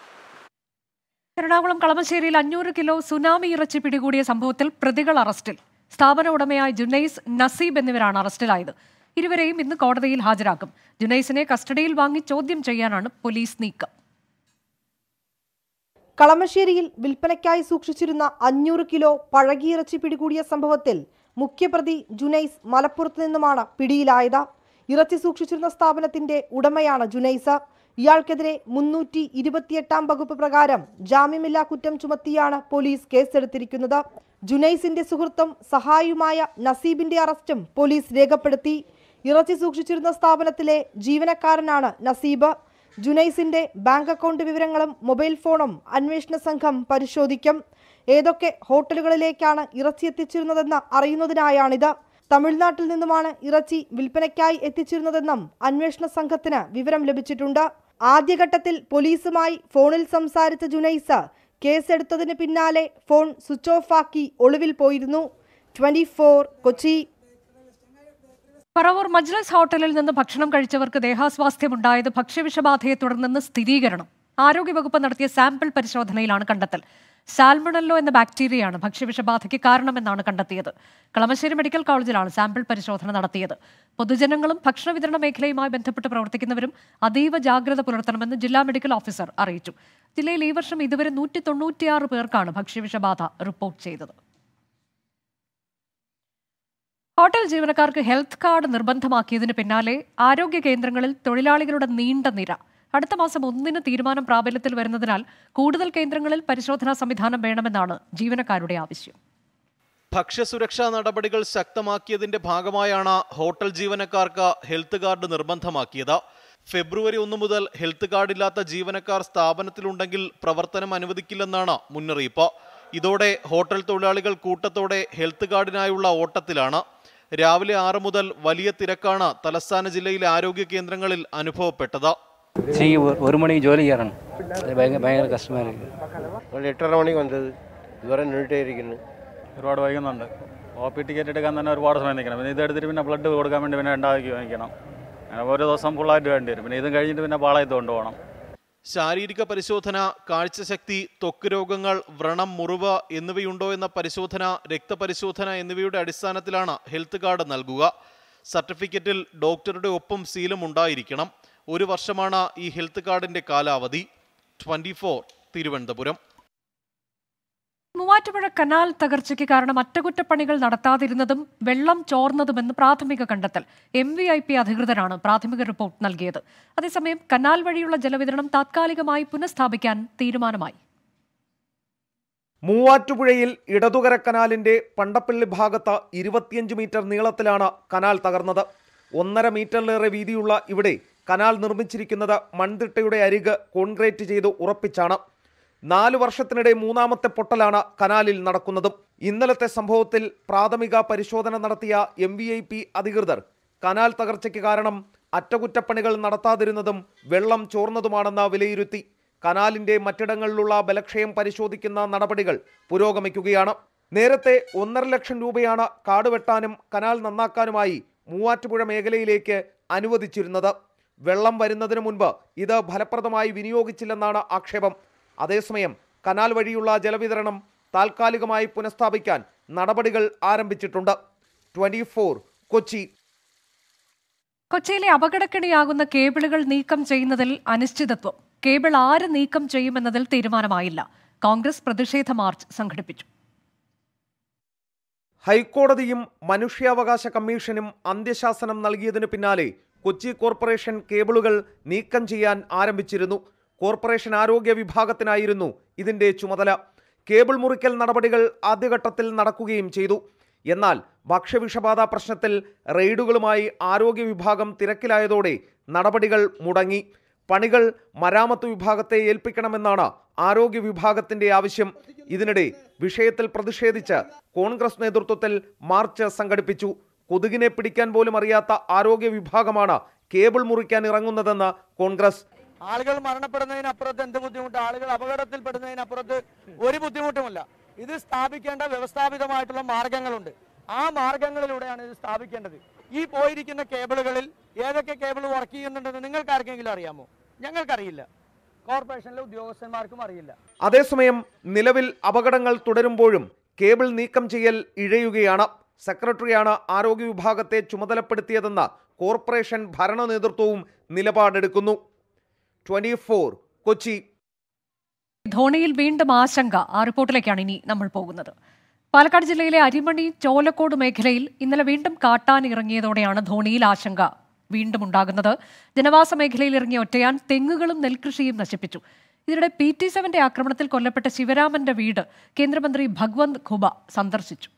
എറണാകുളം കളമശ്ശേരിയിൽ അഞ്ഞൂറ് കിലോ സുനാമി ഇറച്ചി പിടികൂടിയ സംഭവത്തിൽ പ്രതികൾ അറസ്റ്റിൽ സ്ഥാപന ഉടമയായ ജുനൈസ് നസീബ് എന്നിവരാണ് അറസ്റ്റിലായത് ഇരുവരെയും ഇന്ന് കോടതിയിൽ ഹാജരാക്കും ജുനൈസിനെ കസ്റ്റഡിയിൽ വാങ്ങി ചോദ്യം ചെയ്യാനാണ് പോലീസ് നീക്കം കളമശ്ശേരിയിൽ വിൽപ്പനയ്ക്കായി സൂക്ഷിച്ചിരുന്ന അഞ്ഞൂറ് കിലോ പഴകിയിറച്ചി പിടികൂടിയ സംഭവത്തിൽ മുഖ്യപ്രതി ജുനൈസ് മലപ്പുറത്ത് നിന്നുമാണ് പിടിയിലായത് ഇറച്ചി സൂക്ഷിച്ചിരുന്ന സ്ഥാപനത്തിന്റെ ഉടമയാണ് ജുനൈസ് ഇയാൾക്കെതിരെ മുന്നൂറ്റി ഇരുപത്തിയെട്ടാം വകുപ്പ് പ്രകാരം ജാമ്യമില്ലാ കുറ്റം ചുമത്തിയാണ് പോലീസ് കേസെടുത്തിരിക്കുന്നത് ജുനൈസിന്റെ സുഹൃത്തും സഹായിയുമായ നസീബിന്റെ അറസ്റ്റും പോലീസ് രേഖപ്പെടുത്തി ഇറച്ചി സൂക്ഷിച്ചിരുന്ന സ്ഥാപനത്തിലെ ജീവനക്കാരനാണ് നസീബ് ജുനൈസിന്റെ ബാങ്ക് അക്കൗണ്ട് വിവരങ്ങളും മൊബൈൽ ഫോണും അന്വേഷണ സംഘം പരിശോധിക്കും ഏതൊക്കെ ഹോട്ടലുകളിലേക്കാണ് ഇറച്ചി എത്തിച്ചിരുന്നതെന്ന് അറിയുന്നതിനായാണിത് തമിഴ്നാട്ടിൽ നിന്നുമാണ് ഇറച്ചി വിൽപ്പനയ്ക്കായി എത്തിച്ചിരുന്നതെന്നും അന്വേഷണ സംഘത്തിന് വിവരം ലഭിച്ചിട്ടുണ്ട് ആദ്യഘട്ടത്തിൽ പോലീസുമായി ഫോണിൽ സംസാരിച്ച ജുനൈസ് കേസെടുത്തതിന് പിന്നാലെ ഫോൺ സ്വിച്ച് ഓഫ് ആക്കി ഒളിവിൽ പോയിരുന്നു ട്വന്റി കൊച്ചി പറവൂർ മജ്ലസ് ഹോട്ടലിൽ നിന്ന് ഭക്ഷണം കഴിച്ചവർക്ക് ദേഹാസ്വാസ്ഥ്യമുണ്ടായത് ഭക്ഷ്യവിഷബാധയെ തുടർന്നെന്ന് സ്ഥിരീകരണം ആരോഗ്യവകുപ്പ് നടത്തിയ സാമ്പിൾ പരിശോധനയിലാണ് കണ്ടെത്തൽ സാൽമണല്ലോ എന്ന ബാക്ടീരിയയാണ് ഭക്ഷ്യവിഷബാധയ്ക്ക് കാരണമെന്നാണ് കണ്ടെത്തിയത് കളമശ്ശേരി മെഡിക്കൽ കോളേജിലാണ് സാമ്പിൾ പരിശോധന നടത്തിയത് പൊതുജനങ്ങളും ഭക്ഷണ വിതരണ മേഖലയുമായി ബന്ധപ്പെട്ട് പ്രവർത്തിക്കുന്നവരും അതീവ ജാഗ്രത പുലർത്തണമെന്ന് ജില്ലാ മെഡിക്കൽ ഓഫീസർ അറിയിച്ചു ജില്ലയിൽ ഈ വർഷം ഇതുവരെ നൂറ്റി തൊണ്ണൂറ്റിയാറ് പേർക്കാണ് ഭക്ഷ്യവിഷബാധ റിപ്പോർട്ട് ചെയ്തത് ഹോട്ടൽ ജീവനക്കാർക്ക് ഹെൽത്ത് കാർഡ് നിർബന്ധമാക്കിയതിന് പിന്നാലെ ആരോഗ്യ കേന്ദ്രങ്ങളിൽ തൊഴിലാളികളുടെ നീണ്ട നിര അടുത്ത മാസം ഒന്നിന് തീരുമാനം പ്രാബല്യത്തിൽ വരുന്നതിനാൽ കൂടുതൽ കേന്ദ്രങ്ങളിൽ പരിശോധനാ സംവിധാനം വേണമെന്നാണ് ജീവനക്കാരുടെ ആവശ്യം ഭക്ഷ്യസുരക്ഷാ നടപടികൾ ശക്തമാക്കിയതിന്റെ ഭാഗമായാണ് ഹോട്ടൽ ജീവനക്കാർക്ക് ഹെൽത്ത് കാർഡ് നിർബന്ധമാക്കിയത് ഫെബ്രുവരി ഒന്ന് മുതൽ ഹെൽത്ത് കാർഡ് ഇല്ലാത്ത ജീവനക്കാർ സ്ഥാപനത്തിലുണ്ടെങ്കിൽ പ്രവർത്തനം അനുവദിക്കില്ലെന്നാണ് മുന്നറിയിപ്പ് ഇതോടെ ഹോട്ടൽ തൊഴിലാളികൾ കൂട്ടത്തോടെ ഹെൽത്ത് കാർഡിനായുള്ള ഓട്ടത്തിലാണ് രാവിലെ ആറ് മുതൽ വലിയ തിരക്കാണ് തലസ്ഥാന ജില്ലയിലെ ആരോഗ്യ കേന്ദ്രങ്ങളിൽ അനുഭവപ്പെട്ടത് ഉച്ചയ്ക്ക് ഒരു- ഒരു മണിക്ക് ജോലി കയറണം അത് ഭയങ്കര ഭയങ്കര കഷ്ടമായിരിക്കും നമ്മൾ എട്ടര മണിക്ക് വന്നത് ഇതുവരെ നീട്ടേ ഇരിക്കുന്നു ഒരുപാട് വൈകുന്നുണ്ട് ഒ പി ടിക്കറ്റ് എടുക്കാൻ തന്നെ ഒരുപാട് സമയം നിൽക്കണം പിന്നെ ഇത് എടുത്തിട്ട് പിന്നെ ബ്ലഡ് കൊടുക്കാൻ വേണ്ടി പിന്നെ രണ്ടാക്കി വാങ്ങിക്കണം അങ്ങനെ ഓരോ ദിവസം ഫുള്ളായിട്ട് വേണ്ടി വരും പിന്നെ ഇതും കഴിഞ്ഞിട്ട് പിന്നെ പാളയത്ത് കൊണ്ടുപോകണം ശാരീരിക പരിശോധന കാഴ്ചശക്തി ത്വക്ക് രോഗങ്ങൾ വ്രണം മുറിവ് എന്നിവയുണ്ടോ എന്ന പരിശോധന രക്തപരിശോധന എന്നിവയുടെ അടിസ്ഥാനത്തിലാണ് ഹെൽത്ത് കാർഡ് നൽകുക സർട്ടിഫിക്കറ്റിൽ ഡോക്ടറുടെ ഒപ്പം സീലും ഉണ്ടായിരിക്കണം ഒരു വർഷമാണ് ഈ ഹെൽത്ത് കാർഡിന്റെ കാലാവധി ട്വന്റി തിരുവനന്തപുരം മൂവാറ്റുപുഴ കനാൽ തകർച്ചയ്ക്ക് കാരണം അറ്റകുറ്റപ്പണികൾ നടത്താതിരുന്നതും വെള്ളം ചോർന്നതുമെന്ന് പ്രാഥമിക കണ്ടെത്തൽ എം വി ഐ പി അധികൃതരാണ് പ്രാഥമിക റിപ്പോർട്ട് നൽകിയത് അതേസമയം കനാൽ വഴിയുള്ള ജലവിതരണം താത്കാലികമായി പുനഃസ്ഥാപിക്കാൻ തീരുമാനമായി മൂവാറ്റുപുഴയിൽ ഇടതുകര കനാലിന്റെ പണ്ടപ്പള്ളി ഭാഗത്ത് ഇരുപത്തിയഞ്ച് മീറ്റർ നീളത്തിലാണ് കനാൽ തകർന്നത് ഒന്നര മീറ്ററിലേറെ വീതിയുള്ള ഇവിടെ കനാൽ നിർമ്മിച്ചിരിക്കുന്നത് മൺതിട്ടയുടെ അരിക് കോൺക്രീറ്റ് ചെയ്ത് ഉറപ്പിച്ചാണ് നാലു വർഷത്തിനിടെ മൂന്നാമത്തെ പൊട്ടലാണ് കനാലിൽ നടക്കുന്നതും ഇന്നലത്തെ സംഭവത്തിൽ പ്രാഥമിക പരിശോധന നടത്തിയ എം വി ഐ പി അധികൃതർ കനാൽ തകർച്ചയ്ക്ക് കാരണം അറ്റകുറ്റപ്പണികൾ നടത്താതിരുന്നതും വെള്ളം ചോർന്നതുമാണെന്ന് വിലയിരുത്തി കനാലിന്റെ മറ്റിടങ്ങളിലുള്ള ബലക്ഷയം പരിശോധിക്കുന്ന നടപടികൾ പുരോഗമിക്കുകയാണ് നേരത്തെ ഒന്നര ലക്ഷം രൂപയാണ് കാട് വെട്ടാനും കനാൽ നന്നാക്കാനുമായി മൂവാറ്റുപുഴ മേഖലയിലേക്ക് അനുവദിച്ചിരുന്നത് വെള്ളം വരുന്നതിന് മുൻപ് ഇത് ഫലപ്രദമായി വിനിയോഗിച്ചില്ലെന്നാണ് ആക്ഷേപം അതേസമയം കനാൽ വഴിയുള്ള ജലവിതരണം താൽക്കാലികമായി പുനഃസ്ഥാപിക്കാൻ നടപടികൾ ആരംഭിച്ചിട്ടുണ്ട് ട്വന്റി കൊച്ചി കൊച്ചിയിലെ അപകടക്കെണിയാകുന്ന കേബിളുകൾ നീക്കം ചെയ്യുന്നതിൽ അനിശ്ചിതത്വം കേബിൾ ആര് നീക്കം ചെയ്യുമെന്നതിൽ തീരുമാനമായില്ല കോൺഗ്രസ് പ്രതിഷേധ മാർച്ച് സംഘടിപ്പിച്ചു ഹൈക്കോടതിയും മനുഷ്യാവകാശ കമ്മീഷനും അന്ത്യശാസനം നൽകിയതിനു പിന്നാലെ കൊച്ചി കോർപ്പറേഷൻ കേബിളുകൾ നീക്കം ചെയ്യാൻ ആരംഭിച്ചിരുന്നു കോർപ്പറേഷൻ ആരോഗ്യ വിഭാഗത്തിനായിരുന്നു ഇതിന്റെ ചുമതല കേബിൾ മുറിക്കൽ നടപടികൾ ആദ്യഘട്ടത്തിൽ നടക്കുകയും ചെയ്തു എന്നാൽ ഭക്ഷ്യവിഷബാധ പ്രശ്നത്തിൽ റെയ്ഡുകളുമായി ആരോഗ്യ വിഭാഗം തിരക്കിലായതോടെ നടപടികൾ മുടങ്ങി പണികൾ മരാമത്ത് വിഭാഗത്തെ ഏൽപ്പിക്കണമെന്നാണ് ആരോഗ്യ വിഭാഗത്തിന്റെ ആവശ്യം ഇതിനിടെ വിഷയത്തിൽ പ്രതിഷേധിച്ച് കോൺഗ്രസ് നേതൃത്വത്തിൽ മാർച്ച് സംഘടിപ്പിച്ചു കൊതുകിനെ പിടിക്കാൻ പോലും അറിയാത്ത ആരോഗ്യ വിഭാഗമാണ് കേബിൾ മുറിക്കാൻ ഇറങ്ങുന്നതെന്ന് കോൺഗ്രസ് ആളുകൾ മരണപ്പെടുന്നതിനപ്പുറത്ത് എന്ത് ബുദ്ധിമുട്ട് ആളുകൾ അപകടത്തിൽപ്പെടുന്നതിനപ്പുറത്ത് ഒരു ബുദ്ധിമുട്ടുമില്ല ഇത് സ്ഥാപിക്കേണ്ട വ്യവസ്ഥാപിതമായിട്ടുള്ള മാർഗങ്ങളുണ്ട് ആ മാർഗങ്ങളിലൂടെയാണ് ഇത് സ്ഥാപിക്കേണ്ടത് ഈ പോയിരിക്കുന്ന കേബിളുകളിൽ ഏതൊക്കെ കേബിൾ വർക്ക് ചെയ്യുന്നുണ്ടെന്ന് നിങ്ങൾക്ക് ആർക്കെങ്കിലും അറിയാമോ ഞങ്ങൾക്കറിയില്ല കോർപ്പറേഷനിലെ ഉദ്യോഗസ്ഥന്മാർക്കും അറിയില്ല അതേസമയം നിലവിൽ അപകടങ്ങൾ തുടരുമ്പോഴും കേബിൾ നീക്കം ചെയ്യൽ ഇഴയുകയാണ് സെക്രട്ടറിയാണ് ആരോഗ്യ വിഭാഗത്തെ ചുമതലപ്പെടുത്തിയതെന്ന കോർപ്പറേഷൻ ഭരണ നേതൃത്വവും നിലപാടെടുക്കുന്നു ട്വന്റി കൊച്ചി ധോണിയിൽ വീണ്ടും ആശങ്ക ആ റിപ്പോർട്ടിലേക്കാണ് ഇനി നമ്മൾ പോകുന്നത് പാലക്കാട് ജില്ലയിലെ അരിമണി ചോലക്കോട് മേഖലയിൽ ഇന്നലെ വീണ്ടും കാട്ടാൻ ഇറങ്ങിയതോടെയാണ് ധോണിയിൽ ആശങ്ക വീണ്ടും ഉണ്ടാകുന്നത് ജനവാസ മേഖലയിൽ ഇറങ്ങിയ ഒറ്റയാൻ തെങ്ങുകളും നെൽകൃഷിയും നശിപ്പിച്ചു ഇതിനിടെ പി ടി സെവന്റെ ആക്രമണത്തിൽ കൊല്ലപ്പെട്ട ശിവരാമന്റെ വീട് കേന്ദ്രമന്ത്രി ഭഗ്വന്ത് ഖുബ സന്ദർശിച്ചു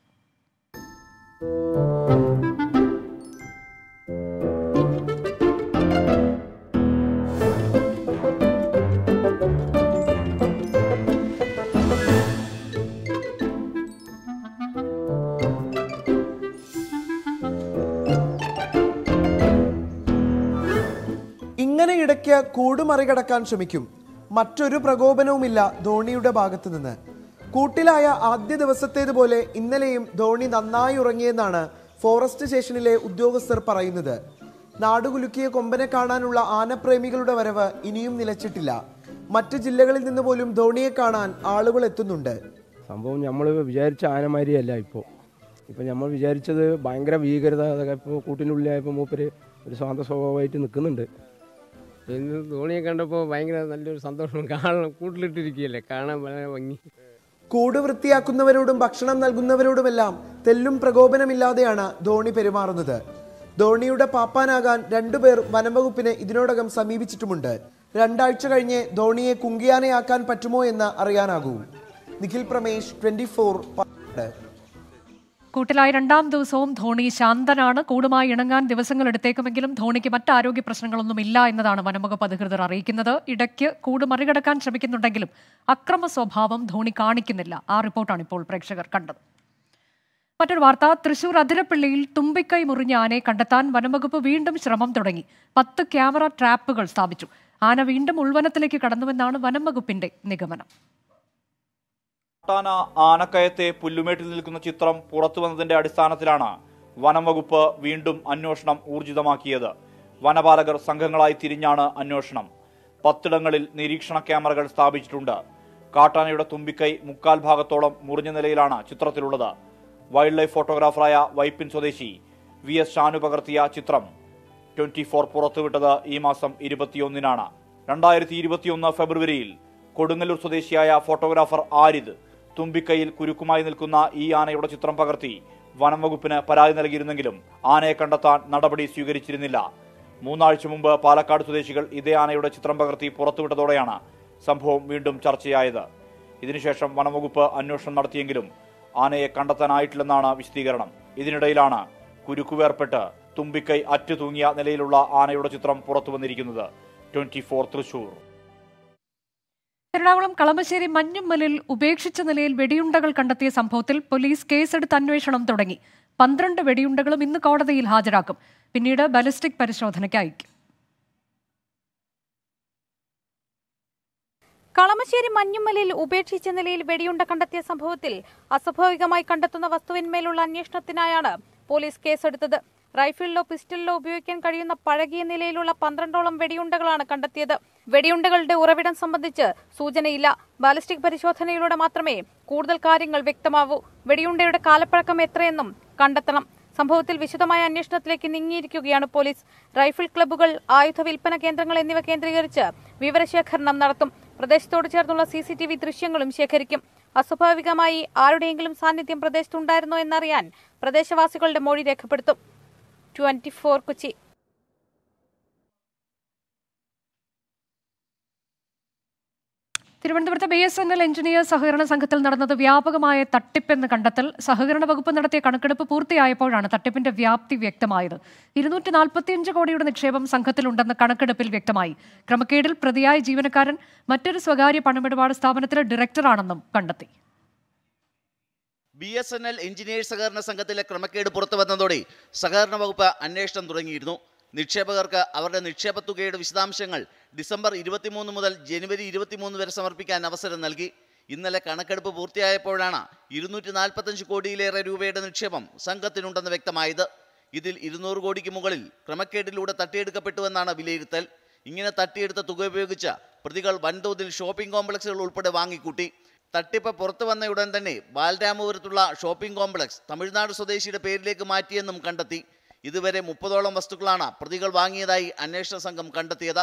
ഇങ്ങനെ ഇടയ്ക്ക് കൂട് മറികടക്കാൻ ശ്രമിക്കും മറ്റൊരു പ്രകോപനവുമില്ല ധോണിയുടെ ഭാഗത്തു നിന്ന് കൂട്ടിലായ ആദ്യ ദിവസത്തേതുപോലെ ഇന്നലെയും ധോണി നന്നായി ഉറങ്ങിയെന്നാണ് ഫോറസ്റ്റ് സ്റ്റേഷനിലെ ഉദ്യോഗസ്ഥർ പറയുന്നത് നാടുകുലുക്കിയ കൊമ്പനെ കാണാനുള്ള ആനപ്രേമികളുടെ വരവ് ഇനിയും നിലച്ചിട്ടില്ല മറ്റു ജില്ലകളിൽ നിന്ന് പോലും ധോണിയെ കാണാൻ ആളുകൾ എത്തുന്നുണ്ട് സംഭവം നമ്മൾ വിചാരിച്ച ആനമാരിയല്ല ഇപ്പോൾ ഇപ്പം നമ്മൾ വിചാരിച്ചത് ഭയങ്കര ഭീകരത അതൊക്കെ ഇപ്പോൾ കൂട്ടിനുള്ളിലായപ്പോൾ മൂപ്പര് ഒരു സ്വാന്ത സ്വഭാവമായിട്ട് നിൽക്കുന്നുണ്ട് ഇന്ന് ധോണിയെ കണ്ടപ്പോൾ ഭയങ്കര നല്ലൊരു സന്തോഷം കാണാൻ കൂട്ടിലിട്ടിരിക്കുകയല്ലേ കാണാൻ വളരെ ഭംഗി കൂട് വൃത്തിയാക്കുന്നവരോടും ഭക്ഷണം നൽകുന്നവരോടുമെല്ലാം തെല്ലും പ്രകോപനമില്ലാതെയാണ് ധോണി പെരുമാറുന്നത് ധോണിയുടെ പാപ്പാനാകാൻ രണ്ടുപേർ വനംവകുപ്പിനെ ഇതിനോടകം സമീപിച്ചിട്ടുമുണ്ട് രണ്ടാഴ്ച കഴിഞ്ഞ് ധോണിയെ കുങ്കിയാനയാക്കാൻ പറ്റുമോ എന്ന് അറിയാനാകൂ നിഖിൽ പ്രമേഷ് ട്വന്റി ഫോർ കൂട്ടിലായ രണ്ടാം ദിവസവും ധോണി ശാന്തനാണ് കൂടുമായി ഇണങ്ങാൻ ദിവസങ്ങൾ എടുത്തേക്കുമെങ്കിലും ധോണിക്ക് മറ്റ് ആരോഗ്യ പ്രശ്നങ്ങളൊന്നും ഇല്ല എന്നതാണ് വനംവകുപ്പ് അധികൃതർ അറിയിക്കുന്നത് ഇടയ്ക്ക് കൂട് മറികടക്കാൻ ശ്രമിക്കുന്നുണ്ടെങ്കിലും അക്രമ സ്വഭാവം ധോണി കാണിക്കുന്നില്ല ആ റിപ്പോർട്ടാണ് ഇപ്പോൾ പ്രേക്ഷകർ കണ്ടത് മറ്റൊരു വാർത്ത തൃശൂർ അതിരപ്പള്ളിയിൽ തുമ്പിക്കൈ മുറിഞ്ഞ ആനയെ കണ്ടെത്താൻ വനംവകുപ്പ് വീണ്ടും ശ്രമം തുടങ്ങി പത്ത് ക്യാമറ ട്രാപ്പുകൾ സ്ഥാപിച്ചു ആന വീണ്ടും ഉൾവനത്തിലേക്ക് കടന്നുവെന്നാണ് വനംവകുപ്പിന്റെ നിഗമനം കാട്ടാന ആനക്കയത്തെ പുല്ലുമേട്ടിൽ നിൽക്കുന്ന ചിത്രം പുറത്തു വന്നതിന്റെ അടിസ്ഥാനത്തിലാണ് വനം വകുപ്പ് വീണ്ടും അന്വേഷണം ഊർജിതമാക്കിയത് വനപാലകർ സംഘങ്ങളായി തിരിഞ്ഞാണ് അന്വേഷണം പത്തിടങ്ങളിൽ നിരീക്ഷണ ക്യാമറകൾ സ്ഥാപിച്ചിട്ടുണ്ട് കാട്ടാനയുടെ തുമ്പിക്കൈ മുക്കാൽ ഭാഗത്തോളം മുറിഞ്ഞ നിലയിലാണ് ചിത്രത്തിലുള്ളത് വൈൽഡ് ലൈഫ് ഫോട്ടോഗ്രാഫറായ വൈപ്പിൻ സ്വദേശി വി എസ് ഷാനു പകർത്തിയ ചിത്രം ട്വന്റി ഫോർ പുറത്തുവിട്ടത് ഈ മാസം ഇരുപത്തിയൊന്നിനാണ് രണ്ടായിരത്തി ഇരുപത്തിയൊന്ന് ഫെബ്രുവരിയിൽ കൊടുങ്ങല്ലൂർ സ്വദേശിയായ ഫോട്ടോഗ്രാഫർ ആരിദ് തുമ്പിക്കൈയിൽ കുരുക്കുമായി നിൽക്കുന്ന ഈ ആനയുടെ ചിത്രം പകർത്തി വനം വകുപ്പിന് പരാതി നൽകിയിരുന്നെങ്കിലും ആനയെ കണ്ടെത്താൻ നടപടി സ്വീകരിച്ചിരുന്നില്ല മൂന്നാഴ്ച മുമ്പ് പാലക്കാട് സ്വദേശികൾ ഇതേ ആനയുടെ ചിത്രം പകർത്തി പുറത്തുവിട്ടതോടെയാണ് സംഭവം വീണ്ടും ചർച്ചയായത് ഇതിനുശേഷം വനംവകുപ്പ് അന്വേഷണം നടത്തിയെങ്കിലും ആനയെ കണ്ടെത്താനായിട്ടില്ലെന്നാണ് വിശദീകരണം ഇതിനിടയിലാണ് കുരുക്കുവേർപ്പെട്ട് തുമ്പിക്കൈ അറ്റു തൂങ്ങിയ നിലയിലുള്ള ആനയുടെ ചിത്രം പുറത്തു വന്നിരിക്കുന്നത് ട്വന്റി ഫോർ തൃശൂർ എറണാകുളം കളമശ്ശേരി മഞ്ഞുമ്മലിൽ ഉപേക്ഷിച്ച നിലയിൽ വെടിയുണ്ടകൾ കണ്ടെത്തിയ സംഭവത്തിൽ പോലീസ് കേസെടുത്ത് അന്വേഷണം തുടങ്ങി പന്ത്രണ്ട് വെടിയുണ്ടകളും ഇന്ന് കോടതിയിൽ ഹാജരാക്കും പിന്നീട് ബാലിസ്റ്റിക് പരിശോധനയ്ക്ക് അയക്കും കളമശ്ശേരി മഞ്ഞുമ്മലിൽ ഉപേക്ഷിച്ച നിലയിൽ വെടിയുണ്ട കണ്ടെത്തിയ സംഭവത്തിൽ അസ്വാഭാവികമായി കണ്ടെത്തുന്ന വസ്തുവിന്മേലുള്ള അന്വേഷണത്തിനായാണ് പോലീസ് കേസെടുത്തത് റൈഫിളിലോ പിസ്റ്റളിലോ ഉപയോഗിക്കാൻ കഴിയുന്ന പഴകിയ നിലയിലുള്ള പന്ത്രണ്ടോളം വെടിയുണ്ടകളാണ് കണ്ടെത്തിയത് വെടിയുണ്ടകളുടെ ഉറവിടം സംബന്ധിച്ച് സൂചനയില്ല ബാലിസ്റ്റിക് പരിശോധനയിലൂടെ മാത്രമേ കൂടുതൽ കാര്യങ്ങൾ വ്യക്തമാവൂ വെടിയുണ്ടയുടെ കാലപ്പഴക്കം എത്രയെന്നും കണ്ടെത്തണം സംഭവത്തിൽ വിശദമായ അന്വേഷണത്തിലേക്ക് നീങ്ങിയിരിക്കുകയാണ് പോലീസ് റൈഫിൾ ക്ലബ്ബുകൾ ആയുധ വിൽപ്പന കേന്ദ്രങ്ങൾ എന്നിവ കേന്ദ്രീകരിച്ച് വിവരശേഖരണം നടത്തും പ്രദേശത്തോട് ചേർന്നുള്ള സി സി ടി വി ദൃശ്യങ്ങളും ശേഖരിക്കും അസ്വാഭാവികമായി ആരുടെയെങ്കിലും സാന്നിധ്യം പ്രദേശത്തുണ്ടായിരുന്നോ എന്നറിയാൻ പ്രദേശവാസികളുടെ മൊഴി രേഖപ്പെടുത്തും ട്വന്റി ഫോർ കൊച്ചി തിരുവനന്തപുരത്ത് B S N L engineer സഹകരണ സംഘത്തിൽ നടന്നത് വ്യാപകമായ തട്ടിപ്പെന്ന് കണ്ടെത്തൽ സഹകരണ വകുപ്പ് നടത്തിയ കണക്കെടുപ്പ് പൂർത്തിയായപ്പോഴാണ് തട്ടിപ്പിന്റെ വ്യാപ്തി വ്യക്തമായത് ഇരുന്നൂറ്റി നാൽപ്പത്തിയഞ്ച് കോടിയുടെ നിക്ഷേപം സംഘത്തിലുണ്ടെന്ന് കണക്കെടുപ്പിൽ വ്യക്തമായി ക്രമക്കേടിൽ പ്രതിയായ ജീവനക്കാരൻ മറ്റൊരു സ്വകാര്യ പണമിടപാട് സ്ഥാപനത്തിലെ ഡയറക്ടറാണെന്നും കണ്ടെത്തി B S N L engineers സഹകരണ സംഘത്തിലെ ക്രമക്കേട് പുറത്തു വന്നതോടെ സഹകരണ വകുപ്പ് അന്വേഷണം തുടങ്ങിയിരുന്നു നിക്ഷേപകർക്ക് അവരുടെ നിക്ഷേപ തുകയുടെ വിശദാംശങ്ങൾ ഡിസംബർ ഇരുപത്തിമൂന്ന് മുതൽ ജനുവരി ഇരുപത്തിമൂന്ന് വരെ സമർപ്പിക്കാൻ അവസരം നൽകി ഇന്നലെ കണക്കെടുപ്പ് പൂർത്തിയായപ്പോഴാണ് ഇരുന്നൂറ്റി നാൽപ്പത്തഞ്ച് കോടിയിലേറെ രൂപയുടെ നിക്ഷേപം സംഘത്തിനുണ്ടെന്ന് വ്യക്തമായത് ഇതിൽ ഇരുന്നൂറ് കോടിക്ക് മുകളിൽ ക്രമക്കേടിലൂടെ തട്ടിയെടുക്കപ്പെട്ടുവെന്നാണ് വിലയിരുത്തൽ ഇങ്ങനെ തട്ടിയെടുത്ത തുക ഉപയോഗിച്ച് പ്രതികൾ വൻതോതിൽ ഷോപ്പിംഗ് കോംപ്ലക്സുകൾ ഉൾപ്പെടെ വാങ്ങിക്കൂട്ടി തട്ടിപ്പ് പുറത്തു വന്ന ഉടൻ തന്നെ ബാലരാമപുരത്തുള്ള ഷോപ്പിംഗ് കോംപ്ലക്സ് തമിഴ്നാട് സ്വദേശിയുടെ പേരിലേക്ക് മാറ്റിയെന്നും കണ്ടെത്തി ഇതുവരെ മുപ്പതോളം വസ്തുക്കളാണ് പ്രതികൾ വാങ്ങിയതായി അന്വേഷണ സംഘം കണ്ടെത്തിയത്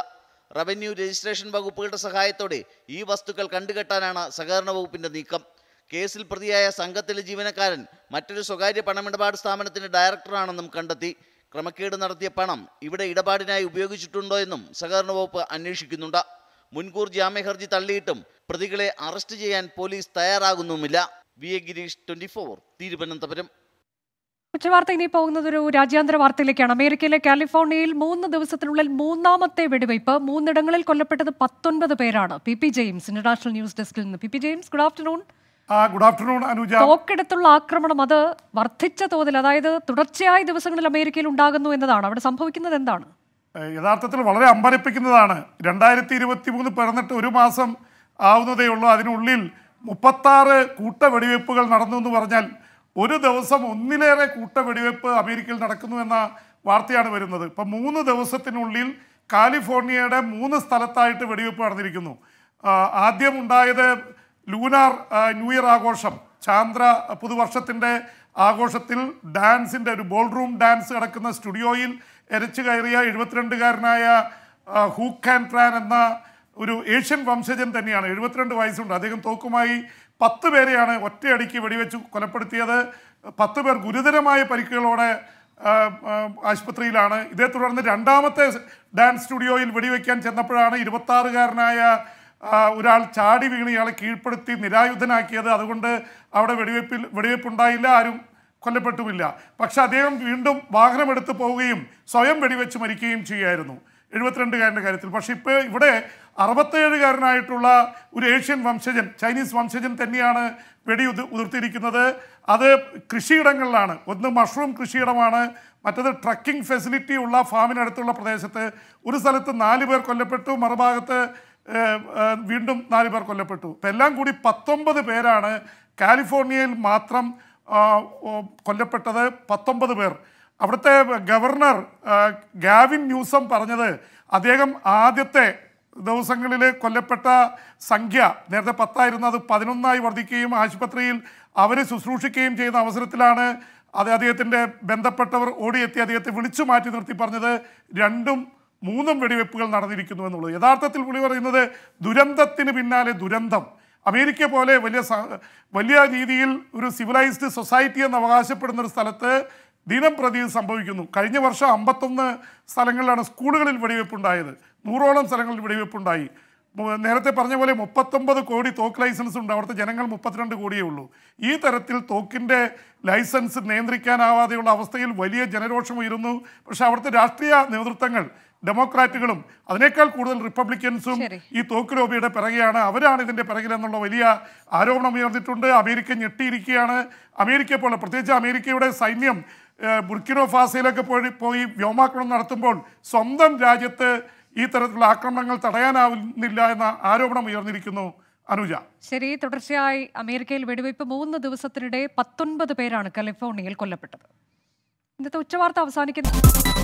റവന്യൂ രജിസ്ട്രേഷൻ വകുപ്പുകളുടെ സഹായത്തോടെ ഈ വസ്തുക്കൾ കണ്ടുകെട്ടാനാണ് സഹകരണ വകുപ്പിന്റെ നീക്കം കേസിൽ പ്രതിയായ സംഘത്തിലെ ജീവനക്കാരൻ മറ്റൊരു സ്വകാര്യ പണമിടപാട് സ്ഥാപനത്തിന്റെ ഡയറക്ടറാണെന്നും കണ്ടെത്തി ക്രമക്കേട് നടത്തിയ പണം ഇവിടെ ഇടപാടിനായി ഉപയോഗിച്ചിട്ടുണ്ടോ എന്നും സഹകരണ വകുപ്പ് അന്വേഷിക്കുന്നുണ്ട് മുൻകൂർ ജാമ്യഹർജി തള്ളിയിട്ടും പ്രതികളെ അറസ്റ്റ് ചെയ്യാൻ പോലീസ് തയ്യാറാകുന്നുമില്ല V A Gireesh twenty four Thiruvananthapuram ഉച്ചവാർത്ത ഇനി പോകുന്നത് ഒരു രാജ്യാന്തര വാർത്തയിലേക്കാണ് അമേരിക്കയിലെ കാലിഫോർണിയയിൽ മൂന്ന് ദിവസത്തിനുള്ളിൽ മൂന്നാമത്തെ വെടിവയ്പ് മൂന്നിടങ്ങളിൽ കൊല്ലപ്പെട്ടത് പത്തൊൻപത് പേരാണ് P P James international news ഡെസ്കിൽ നിന്ന് P P James good afternoon good afternoon Anuja തോക്കെടുത്തുള്ള ആക്രമണം അത് വർദ്ധിച്ച തോതിൽ അതായത് തുടർച്ചയായ ദിവസങ്ങളിൽ അമേരിക്കയിൽ ഉണ്ടാകുന്നു എന്നതാണ് അവിടെ സംഭവിക്കുന്നത് എന്താണ് ഏഹ് യഥാർത്ഥത്തിൽ വളരെ അമ്പരപ്പിക്കുന്നതാണ് രണ്ടായിരത്തി ഇരുപത്തി മൂന്ന് പിറന്നിട്ട് ഒരു മാസം ആവുന്നതേ ഉള്ളൂ അതിനുള്ളിൽ മുപ്പത്താറ് കൂട്ട വെടിവെപ്പുകൾ നടന്നു എന്ന് പറഞ്ഞാൽ ഒരു ദിവസം ഒന്നിലേറെ കൂട്ട വെടിവെപ്പ് അമേരിക്കയിൽ നടക്കുന്നു എന്ന വാർത്തയാണ് വരുന്നത് ഇപ്പം മൂന്ന് ദിവസത്തിനുള്ളിൽ കാലിഫോർണിയയുടെ മൂന്ന് സ്ഥലത്തായിട്ട് വെടിവെപ്പ് നടന്നിരിക്കുന്നു ആ, ആദ്യം ഉണ്ടായത് ലൂനാർ ആ, ന്യൂ ഇയർ ആഘോഷം ചാന്ദ്ര പുതുവർഷത്തിൻ്റെ ആഘോഷത്തിൽ ഡാൻസിൻ്റെ ഒരു ബോൾ റൂം ഡാൻസ് നടക്കുന്ന സ്റ്റുഡിയോയിൽ എരച്ചു കയറിയ എഴുപത്തിരണ്ടുകാരനായ ആ, ഹൂക്ക് ആൻഡ് ട്രാൻ എന്ന ഒരു ഏഷ്യൻ വംശജൻ തന്നെയാണ് എഴുപത്തിരണ്ട് വയസ്സുണ്ട് അദ്ദേഹം തോക്കുമായി പത്ത് പേരെയാണ് ഒറ്റയടിക്ക് വെടിവെച്ച് കൊലപ്പെടുത്തിയത് പത്ത് പേർ ഗുരുതരമായ പരിക്കുകളോടെ ആ, ആ, ആശുപത്രിയിലാണ് ഇതേ തുടർന്ന് രണ്ടാമത്തെ ഡാൻസ് സ്റ്റുഡിയോയിൽ വെടിവെക്കാൻ ചെന്നപ്പോഴാണ് ഇരുപത്താറുകാരനായ ആ, ഒരാൾ ചാടി വീണ് ഇയാളെ കീഴ്പ്പെടുത്തി നിരായുധനാക്കിയത് അതുകൊണ്ട് അവിടെ വെടിവെപ്പിൽ വെടിവെപ്പുണ്ടായില്ല ആരും കൊല്ലപ്പെട്ടുമില്ല പക്ഷെ അദ്ദേഹം വീണ്ടും വാഹനമെടുത്ത് പോവുകയും സ്വയം വെടിവെച്ച് മരിക്കുകയും ചെയ്യുമായിരുന്നു എഴുപത്തിരണ്ടുകാരൻ്റെ കാര്യത്തിൽ പക്ഷെ ഇപ്പോൾ ഇവിടെ അറുപത്തേഴുകാരനായിട്ടുള്ള ഒരു ഏഷ്യൻ വംശജൻ ചൈനീസ് വംശജൻ തന്നെയാണ് വെടി ഉതി ഉതിർത്തിരിക്കുന്നത് അത് കൃഷിയിടങ്ങളിലാണ് ഒന്ന് മഷ്റൂം കൃഷിയിടമാണ് മറ്റത് ട്രക്കിംഗ് ഫെസിലിറ്റി ഉള്ള ഫാമിനടുത്തുള്ള പ്രദേശത്ത് ഒരു സ്ഥലത്ത് നാല് പേർ കൊല്ലപ്പെട്ടു മറുഭാഗത്ത് ഏഹ്, ഏഹ്, വീണ്ടും നാല് പേർ കൊല്ലപ്പെട്ടു ഇപ്പം എല്ലാം കൂടി പത്തൊമ്പത് പേരാണ് കാലിഫോർണിയയിൽ മാത്രം ആ, ഓ, കൊല്ലപ്പെട്ടത് പത്തൊമ്പത് പേർ അവിടുത്തെ ഗവർണർ ആ, ഗാവിൻ ന്യൂസം പറഞ്ഞത് അദ്ദേഹം ആദ്യത്തെ ദിവസങ്ങളിൽ കൊല്ലപ്പെട്ട സംഖ്യ നേരത്തെ പത്തായിരുന്നു അത് പതിനൊന്നായി വർദ്ധിക്കുകയും ആശുപത്രിയിൽ അവരെ ശുശ്രൂഷിക്കുകയും ചെയ്യുന്ന അവസരത്തിലാണ് അത് അദ്ദേഹത്തിൻ്റെ ബന്ധപ്പെട്ടവർ ഓടിയെത്തി അദ്ദേഹത്തെ വിളിച്ചു മാറ്റി നിർത്തി പറഞ്ഞത് രണ്ടും മൂന്നും വെടിവെപ്പുകൾ നടന്നിരിക്കുന്നു എന്നുള്ളത് യഥാർത്ഥത്തിൽ പുള്ളി പറയുന്നത് ദുരന്തത്തിന് പിന്നാലെ ദുരന്തം അമേരിക്ക പോലെ വലിയ സ- വലിയ രീതിയിൽ ഒരു സിവിലൈസ്ഡ് സൊസൈറ്റി എന്ന് അവകാശപ്പെടുന്ന ഒരു സ്ഥലത്ത് ദിനം പ്രതി ഇത് സംഭവിക്കുന്നു കഴിഞ്ഞ വർഷം അമ്പത്തൊന്ന് സ്ഥലങ്ങളിലാണ് സ്കൂളുകളിൽ വെടിവെപ്പുണ്ടായത് നൂറോളം സ്ഥലങ്ങളിൽ വെടിവെപ്പുണ്ടായി മു- നേരത്തെ പറഞ്ഞ പോലെ മുപ്പത്തൊമ്പത് കോടി തോക്ക് ലൈസൻസ് ഉണ്ട് അവിടുത്തെ ജനങ്ങൾ മുപ്പത്തിരണ്ട് കോടിയേ ഉള്ളൂ ഈ തരത്തിൽ തോക്കിൻ്റെ ലൈസൻസ് നിയന്ത്രിക്കാനാവാതെയുള്ള അവസ്ഥയിൽ വലിയ ജനരോഷം ഉയരുന്നു പക്ഷെ അവിടുത്തെ രാഷ്ട്രീയ നേതൃത്വങ്ങൾ ഡെമോക്രാറ്റുകളും അതിനേക്കാൾ കൂടുതൽ റിപ്പബ്ലിക്കൻസും ഈ തോക്ക് ലോബിയുടെ പിറകെയാണ് അവരാണ് ഇതിന്റെ പിറകിലെന്നുള്ള വലിയ ആരോപണം ഉയർന്നിട്ടുണ്ട് അമേരിക്ക ഞെട്ടിയിരിക്കുകയാണ് അമേരിക്ക പോലെ പ്രത്യേകിച്ച് അമേരിക്കയുടെ സൈന്യം ഏഹ്, ബുർക്കിനോ ഫാസയിലൊക്കെ പോയി പോയി വ്യോമാക്രമണം നടത്തുമ്പോൾ സ്വന്തം രാജ്യത്ത് ഈ തരത്തിലുള്ള ആക്രമണങ്ങൾ തടയാനാവുന്നില്ല എന്ന ആരോപണം ഉയർന്നിരിക്കുന്നു അനുജ ശരി തുടർച്ചയായി അമേരിക്കയിൽ വെടിവയ്പ് മൂന്ന് ദിവസത്തിനിടെ പത്തൊൻപത് പേരാണ് കാലിഫോർണിയയിൽ കൊല്ലപ്പെട്ടത് ഇന്നത്തെ ഉച്ചവാർത്ത അവസാനിക്കുന്നു